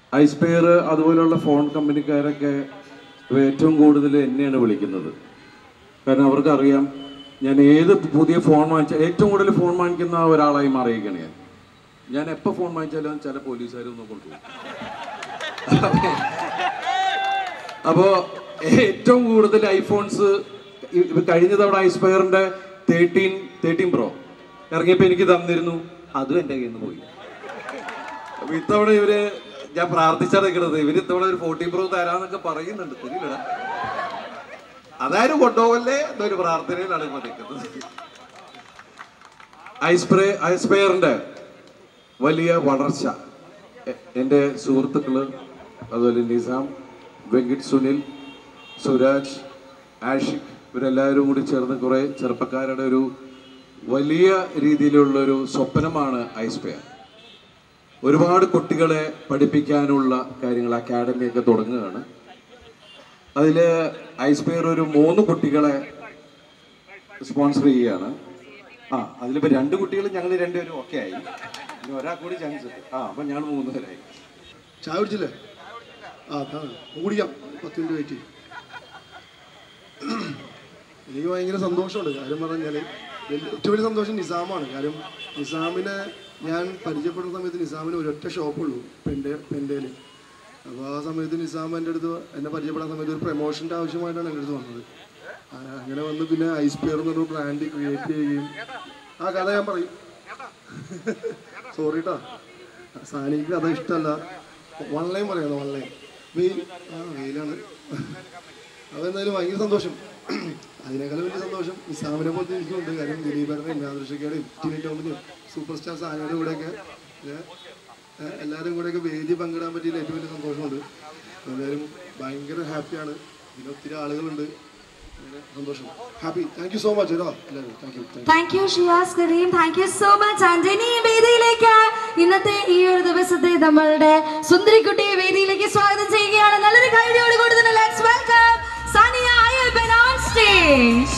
ഐസ്പെയർ അതുപോലെയുള്ള ഫോൺ കമ്പനിക്കാരൊക്കെ ഏറ്റവും കൂടുതൽ എന്നെയാണ് വിളിക്കുന്നത് കാരണം അവർക്കറിയാം ഞാൻ ഏത് പുതിയ ഫോൺ വാങ്ങിച്ച ഏറ്റവും കൂടുതൽ ഫോൺ വാങ്ങിക്കുന്ന ഒരാളായി മാറിയിരിക്കുകയാണ് ഞാൻ ഞാൻ എപ്പോൾ ഫോൺ വാങ്ങിച്ചാലും ചില പോലീസുകാരൊന്നും കൊണ്ടുപോകും അപ്പോൾ ഏറ്റവും കൂടുതൽ ഐഫോൺസ് ഇ- കഴിഞ്ഞ തവണ ഐസ്പയറിന്റെ തേർട്ടീൻ തേർട്ടീൻ പ്രോ ഇറങ്ങിയപ്പോൾ എനിക്ക് തന്നിരുന്നു അതും എൻ്റെ കയ്യിൽ നിന്ന് പോയി അപ്പൊ ഇത്തവണ ഇവര് ഞാൻ പ്രാർത്ഥിച്ചാണ് നിൽക്കുന്നത് ഇവര് ഇത്തവണ ഒരു ഫോർട്ടീൻ പ്രോ തരാന്നൊക്കെ പറയുന്നുണ്ട് തിരിയില്ലടാ അതാരും കൊണ്ടുപോകല്ലേ എന്നൊരു പ്രാർത്ഥനയിലാണ് ഇപ്പൊ നിൽക്കുന്നത് ഐസ്പ്രേ ഐസ്പെയറിന്റെ വലിയ വളർച്ച എ- എൻ്റെ സുഹൃത്തുക്കള് അതുപോലെ നിസാം വെങ്കിട്ട് സുനിൽ സുരാജ് ആഷിഖ് ഇവരെല്ലാവരും കൂടി ചേർന്ന് കുറേ ചെറുപ്പക്കാരുടെ ഒരു വലിയ രീതിയിലുള്ള ഒരു സ്വപ്നമാണ് ഐസ്പെയർ ഒരുപാട് കുട്ടികളെ പഠിപ്പിക്കാനുള്ള കാര്യങ്ങൾ അക്കാഡമിയൊക്കെ തുടങ്ങുകയാണ് അതിൽ ഐസ്പെയർ ഒരു മൂന്ന് കുട്ടികളെ സ്പോൺസർ ചെയ്യുകയാണ് ആ അതിലിപ്പോൾ രണ്ട് കുട്ടികൾ ഞങ്ങൾ രണ്ടുപേരും ഓക്കെ ആയി ഇനി ഒരാൾക്ക് കൂടി ചാൻസ് ഉണ്ട് ആ അപ്പം ഞങ്ങൾ മൂന്ന് പേരായി ചായ കുടിച്ചില്ലേ ആ അതാ കുടിക്കാം പത്ത് മിനിറ്റ് വെയിറ്റ് ചെയ്യും എനിക്ക് ഭയങ്കര സന്തോഷമുണ്ട് കാര്യം പറഞ്ഞാൽ ഏറ്റവും വലിയ സന്തോഷം നിസാമാണ് കാര്യം നിസാമിനെ ഞാൻ പരിചയപ്പെടുന്ന സമയത്ത് നിസാമിന് ഒരൊറ്റ ഷോപ്പുള്ളൂ പെൻ്റെ പെൻഡേൽ അപ്പോൾ ആ സമയത്ത് നിസാം എൻ്റെ അടുത്ത് എന്നെ പരിചയപ്പെടാൻ സമയത്ത് ഒരു പ്രൊമോഷൻ്റെ ആവശ്യമായിട്ടാണ് എൻ്റെ അടുത്ത് വന്നത് ആ, അങ്ങനെ വന്ന് പിന്നെ ഐസ്പെയർ എന്നൊരു ബ്രാൻഡ് ക്രിയേറ്റ് ചെയ്യുകയും ആ കഥ ഞാൻ പറയും സോറി കേട്ടോ സാനിക്ക് കഥ ഇഷ്ടമല്ല വൺ ലൈൻ പറയാം വൺ ലൈൻ വെയിൽ ആ വെയിലാണ് അപ്പോൾ എന്തായാലും ഭയങ്കര സന്തോഷം അതിനേക്കാളും വലിയ സന്തോഷം ഇസാമിനെ പോലത്തെ എനിക്കുണ്ട് കാര്യം ദിലീപേട്ടനെയും യാദൃശിക്കയുടെയും ടിനി ടോമിൻ്റെയും സൂപ്പർ സ്റ്റാർ സാനിയുടെ കൂടെയൊക്കെ ഏ, ഏ, എല്ലാവരും കൂടെയൊക്കെ വേദി പങ്കിടാൻ പറ്റിയതിൽ ഏറ്റവും വലിയ സന്തോഷമുണ്ട് എന്തായാലും ഭയങ്കര ഹാപ്പിയാണ് ഇതിൽ ഒത്തിരി ആളുകളുണ്ട് അങ്ങനെ സന്തോഷം happy thank you so much കേട്ടോ എല്ലാവരും thank you thank you thank you Shiyas Kareem thank you so much Antony വേദിയിലേക്ക് ഇന്നത്തെ ഈ ഒരു ദിവസത്തെ നമ്മളുടെ സുന്ദരിക്കുട്ടിയെ വേദിയിലേക്ക് സ്വാഗതം ചെയ്യുകയാണ് നല്ലൊരു കൈഡിയോട് കൂടി തന്നെ let's welcome Saniya Iyappan on stage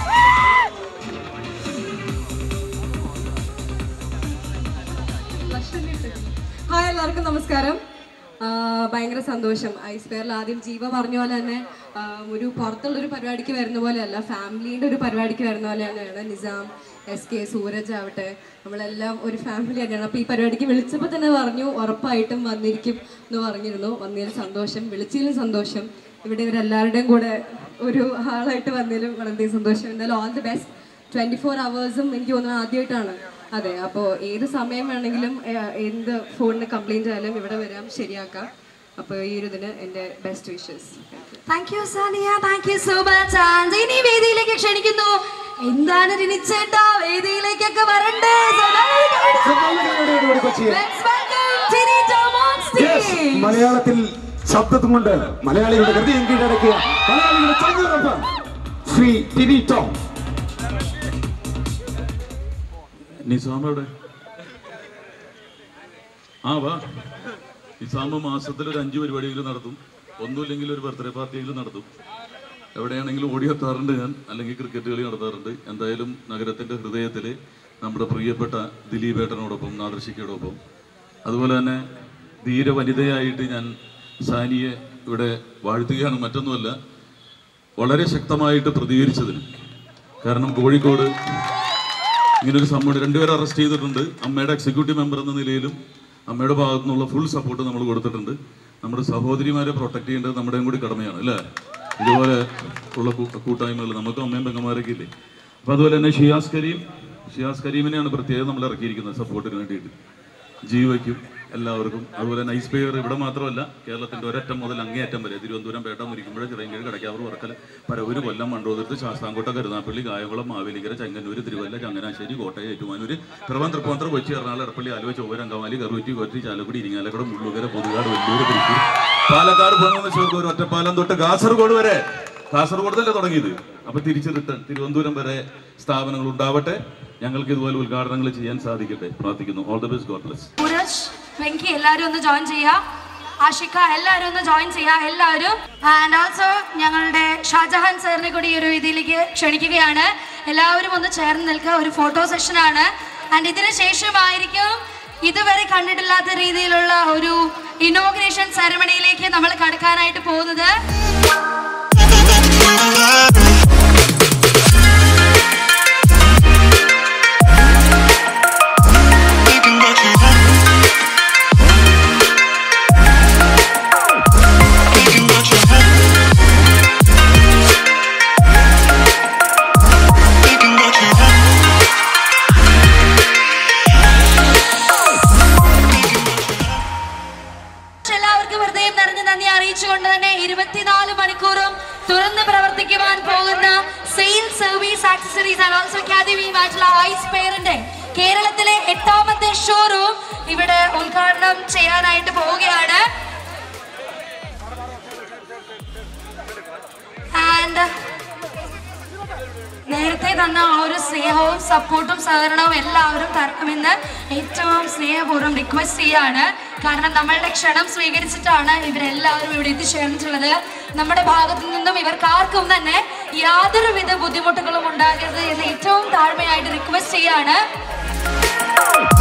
hi എല്ലാവർക്കും നമസ്കാരം ആ, ഭയങ്കര സന്തോഷം ഐസ്പെയറിൽ ആദ്യം ജീവ പറഞ്ഞ പോലെ തന്നെ ആ, ഒരു പുറത്തുള്ളൊരു പരിപാടിക്ക് വരുന്ന പോലെയല്ല ഫാമിലീൻ്റെ ഒരു പരിപാടിക്ക് വരുന്ന പോലെ തന്നെയാണ് നിസാം എസ് കെ സൂരജ് ആവട്ടെ നമ്മളെല്ലാം ഒരു ഫാമിലി തന്നെയാണ് അപ്പോൾ ഈ പരിപാടിക്ക് വിളിച്ചപ്പോൾ തന്നെ പറഞ്ഞു ഉറപ്പായിട്ടും വന്നിരിക്കും എന്ന് പറഞ്ഞിരുന്നു വന്നതിൽ സന്തോഷം വിളിച്ചതിലും സന്തോഷം ഇവിടെ ഇവരെല്ലാവരുടെയും കൂടെ ഒരു ആളായിട്ട് വന്നതിലും വളരെയധികം സന്തോഷം എന്തായാലും all the best twenty four അവേഴ്സും എനിക്ക് തോന്നുന്നത് ആദ്യമായിട്ടാണ് അതെ അപ്പോൾ ഏത് സമയം വേണമെങ്കിലും ഏഹ്, എന്ത് ഫോണിന് കംപ്ലൈൻറ്റ് ആയാലും ഇവിടെ വരാം ശരിയാക്കാം അപ്പോൾ ഈ ഒരു ഇതിന് എൻ്റെ best wishes thank you Saniya thank you so much Antony വേദിയിലേക്ക് ക്ഷണിക്കുന്നു എന്താണ് രിനിച്ചേട്ടാ വേദിയിലേക്കൊക്കെ വരണ്ടേ So, നല്ലൊരു കൈ- Let's welcome Tini Tom on Yes, stage. മലയാളത്തിൽ ശബ്ദത്തും കൊണ്ട് മലയാളികളുടെ ഹൃദയം കീഴടക്കിയ മലയാളികളുടെ ചങ്ങുറപ്പ് ശ്രീ ടിനി ടോം നിസാം എവിടെ ആ വാ നിസാമ് മാസത്തിൽ ഒരു അഞ്ച് പരിപാടിയെങ്കിലും നടത്തും ഒന്നുമില്ലെങ്കിൽ ഒരു ബർത്ത്ഡേ പാർട്ടിയെങ്കിലും നടത്തും എവിടെയാണെങ്കിലും ഓടിയെത്താറുണ്ട് ഞാൻ അല്ലെങ്കിൽ ക്രിക്കറ്റ് കളി നടത്താറുണ്ട് എന്തായാലും നഗരത്തിൻ്റെ ഹൃദയത്തിൽ നമ്മുടെ പ്രിയപ്പെട്ട ദിലീപേട്ടനോടൊപ്പം നാദർശിക്കയോടൊപ്പം അതുപോലെ തന്നെ ധീര വനിതയായിട്ട് ഞാൻ സാനിയെ ഇവിടെ വാഴ്ത്തുകയാണ് മറ്റൊന്നുമല്ല വളരെ ശക്തമായിട്ട് പ്രതികരിച്ചതിന് കാരണം കോഴിക്കോട് ഇങ്ങനൊരു സംഭവം രണ്ടുപേരെ അറസ്റ്റ് ചെയ്തിട്ടുണ്ട് അമ്മയുടെ എക്സിക്യൂട്ടീവ് മെമ്പർ എന്ന നിലയിലും അമ്മയുടെ ഭാഗത്തു നിന്നുള്ള ഫുൾ സപ്പോർട്ട് നമ്മൾ കൊടുത്തിട്ടുണ്ട് നമ്മുടെ സഹോദരിമാരെ പ്രൊട്ടക്ട് ചെയ്യേണ്ടത് നമ്മുടെയും കൂടി കടമയാണ് അല്ലേ ഇതുപോലെ ഉള്ള കൂ- കൂട്ടായ്മകൾ നമുക്ക് അമ്മയും പെങ്ങന്മാരൊക്കെ ഇല്ലേ അപ്പോൾ അതുപോലെ തന്നെ ഷിയാസ് കരീം ഷിയാസ് കരീമിനെയാണ് പ്രത്യേകം നമ്മൾ ഇറക്കിയിരിക്കുന്നത് സപ്പോർട്ടിന് വേണ്ടിയിട്ട് ജീവയ്ക്കും എല്ലാവർക്കും അതുപോലെ തന്നെ ഐസ് പെയർ ഇവിടെ മാത്രമല്ല കേരളത്തിന്റെ ഒരറ്റം മുതൽ അങ്ങേയറ്റം വരെ തിരുവനന്തപുരം പേട്ട മുരിക്കുമ്പോൾ ചിറയൻകീഴ് കടക്കാവൂർ വർക്കല പരവൂര് കൊല്ലം മണ്ടോതിർത്ത് ശാസ്താംകോട്ട കരുനാപ്പള്ളി കായംകുളം മാവേലിക്കര ചങ്ങന്നൂര് തിരുവല്ല ചങ്ങനാശ്ശേരി കോട്ടയം ഏറ്റുമാനൂര് പിറവം തൃപ്പൂണിത്തുറ കൊച്ചി എറണാകുളം എടപ്പള്ളി ആലുവ ചൊവ്വ അങ്കമാലി കറുവറ്റി കൊച്ചി ചാലക്കുടി ഇരിങ്ങാലക്കുട മുള്ളുകര പുതുകാട് വെല്ലൂർ തൃശ്ശൂർ പാലക്കാട് പോകുന്ന ചോർക്കൂർ ഒറ്റപ്പാലം തൊട്ട് കാസർഗോഡ് വരെ കാസർഗോഡ് തന്നെ തുടങ്ങിയത് അപ്പൊ തിരിച്ച് റിട്ടേൺ തിരുവനന്തപുരം വരെ സ്ഥാപനങ്ങൾ ഉണ്ടാവട്ടെ ഞങ്ങൾക്ക് ഇതുപോലെ ഉദ്ഘാടനങ്ങൾ ചെയ്യാൻ സാധിക്കട്ടെ പ്രാർത്ഥിക്കുന്നു all the best god bless Suraj Venki എല്ലാവരും ഒന്ന് ജോയിൻ ചെയ്യാം ആഷിക എല്ലാവരും ഒന്ന് ജോയിൻ ചെയ്യാം എല്ലാവരും ആൻഡ് ഓൾസോ ഞങ്ങളുടെ ഷാജഹാൻ സാറിനെ കൂടി ഈ ഒരു ഇതിലേക്ക് ക്ഷണിക്കുകയാണ് എല്ലാവരും ഒന്ന് ചേർന്ന് നിൽക്കുക ഒരു ഫോട്ടോ സെഷൻ ആണ് ആൻഡ് ഇതിന് ശേഷമായിരിക്കും ഇതുവരെ കണ്ടിട്ടില്ലാത്ത രീതിയിലുള്ള ഒരു ഇനോഗ്രേഷൻ സെറമണിയിലേക്ക് നമ്മൾ കടക്കാനായിട്ട് പോകുന്നത് എല്ലാവർക്കും ഹൃദയം നിറഞ്ഞ നന്ദി അറിയിച്ചുകൊണ്ട് തന്നെ ഇരുപത്തിനാല് മണിക്കൂറും തുറന്ന് പ്രവർത്തിക്കുവാൻ പോകുന്ന sale service accessories and also അക്കാദമിയുമായിട്ടുള്ള ഐസ് പെയറിന്റെ കേരളത്തിലെ എട്ടാമത്തെ ഷോറൂം ഇവിടെ ഉദ്ഘാടനം ചെയ്യാനായിട്ട് പോവുകയാണ് ആൻഡ് നേരത്തെ തന്ന ആ ഒരു സ്നേഹവും സപ്പോർട്ടും സഹകരണവും എല്ലാവരും തരണമെന്ന് ഏറ്റവും സ്നേഹപൂർവ്വം റിക്വസ്റ്റ് ചെയ്യാണ് കാരണം നമ്മളുടെ ക്ഷണം സ്വീകരിച്ചിട്ടാണ് ഇവരെല്ലാവരും ഇവിടെ എത്തിച്ചേർന്നിട്ടുള്ളത് നമ്മുടെ ഭാഗത്തു നിന്നും ഇവർക്ക് ആർക്കും തന്നെ യാതൊരുവിധ ബുദ്ധിമുട്ടുകളും ഉണ്ടാകരുത് എന്ന് ഏറ്റവും താഴ്മയായിട്ട് റിക്വസ്റ്റ് ചെയ്യാണ്